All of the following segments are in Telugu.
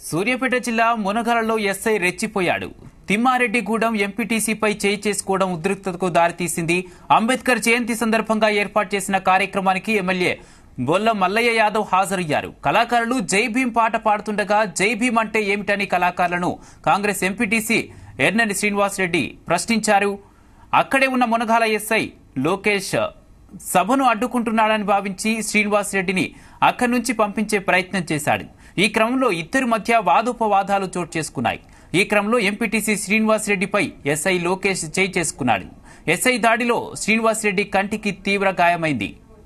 సూర్యాపేట జిల్లా మునగలలో ఎస్ఐ రెచ్చిపోయాడు తిమ్మారెడ్డిగూడెం ఎంపీటీసీపై చేయి చేసుకోవడం ఉద్రిక్తతకు దారితీసింది అంబేద్కర్ జయంతి సందర్భంగా ఏర్పాటు చేసిన కార్యక్రమానికి ఎమ్మెల్యే బొల్ల మల్లయ్య యాదవ్ హాజరయ్యారు కళాకారులు జై భీం పాట పాడుతుండగా జై భీం అంటే ఏమిటని కళాకారులను కాంగ్రెస్ ఎంపీటీసీ ఎర్నెని శ్రీనివాసరెడ్డి ప్రశ్నించారు అక్కడే ఉన్న మునగాల ఎస్ఐ లోకేష్ సభను అడ్డుకుంటున్నాడని భావించి శ్రీనివాస్ రెడ్డిని అక్కడి నుంచి పంపించే ప్రయత్నం చేశాడు ఈ క్రమంలో ఇద్దరి మధ్య వాదోపవాదాలు చోటు చేసుకున్నాయి ఈ క్రమంలో ఎంపీటీసీ శ్రీనివాస్ రెడ్డిపై ఎస్ఐ లోకేష్ చేయి చేసుకున్నాడు ఎస్ఐ దాడిలో శ్రీనివాస్ రెడ్డి కంటికి తీవ్ర గాయమైంది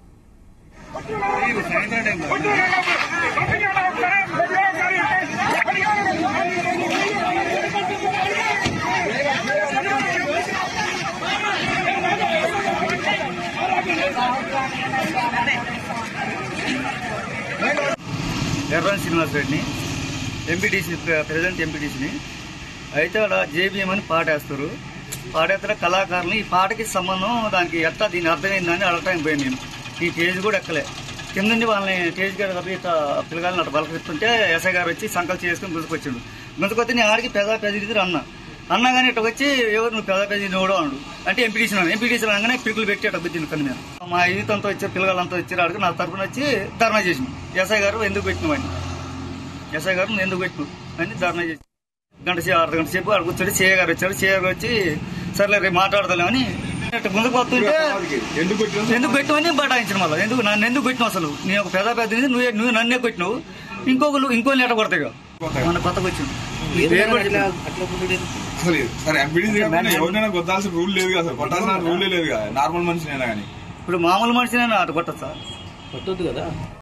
ఎర్రన్ శ్రీనివాస్ రెడ్డిని ఎంపీటీసీ ప్రెసిడెంట్ ఎంపీటీసీని అయితే అక్కడ జేబీఎం అని పాట వేస్తారు పాట వేస్తారు కళాకారులు ఈ పాటకి సంబంధం దానికి ఎట్లా దీని అర్థమైందని అడగటానికి పోయాను నేను ఈ స్టేజ్ కూడా ఎక్కలే కింద నుండి వాళ్ళని స్టేజ్ గారు కవి ఇట్లా పిల్లగాళ్ళని అట్లా బలకరిస్తుంటే ఎస్ఐ గారు వచ్చి సంకల్ చేసుకుని గుంజుకొచ్చాడు గుంజుకొస్తే నేను ఆడికి పెద్ద పెద్ద అన్న అన్నా కానీ ఇట్లా వచ్చి ఎవరు నువ్వు పెద్ద పెద్ద నోడో అన్నాడు అంటే ఎంపీటీసీ ఎంపీటీసీ అనగానే పిక్కులు పెట్టి అట్లా గుద్దింది కన్ను మీద మా యూత్ అంతా వచ్చారు పిల్లగాళ్ళంతా వచ్చారు అడిగి నా తరపున వచ్చి ధర్నా చేసిన ఎస్ఐ గారు ఎందుకు పెట్టినవాడిని ఎస్ఐ గారు నువ్వు ఎందుకు పెట్టినావు అని ధర్నా చేసి గంట సేపు అర్ధ గంట సేపు అక్కడ కూర్చొని చేయ గారు వచ్చారు చేయ గారు వచ్చి సర్లే రేపు మాట్లాడతాలేమని ఇట్లా ముందుకు వస్తుంటే ఎందుకు వచ్చిన ఎందుకు పెట్టినవని బటాయించిన మళ్ళీ ఎందుకు నన్ను ఎందుకు పెట్టినావు అసలు నేను ఒక పెద్ద పెద్ద నువ్వు నువ్వు నన్నే కొట్టినావు ఇంకొకరు ఇంకో నెట కొడతాయి మన కొత్తగా వచ్చింది ఈ పేరు కూడా చెప్పాను. అసలు సరే ఎంపీడీ ఎవరినైనా కొట్టాల్సిన రూల్ లేదు కదా అసలు కొట్టాల్సిన రూలే లేదు కదా నార్మల్ మనిషినైనా కానీ ఇప్పుడు మామూలు మనిషినైనా అటు కొట్టచ్చా కొట్టొద్దు కదా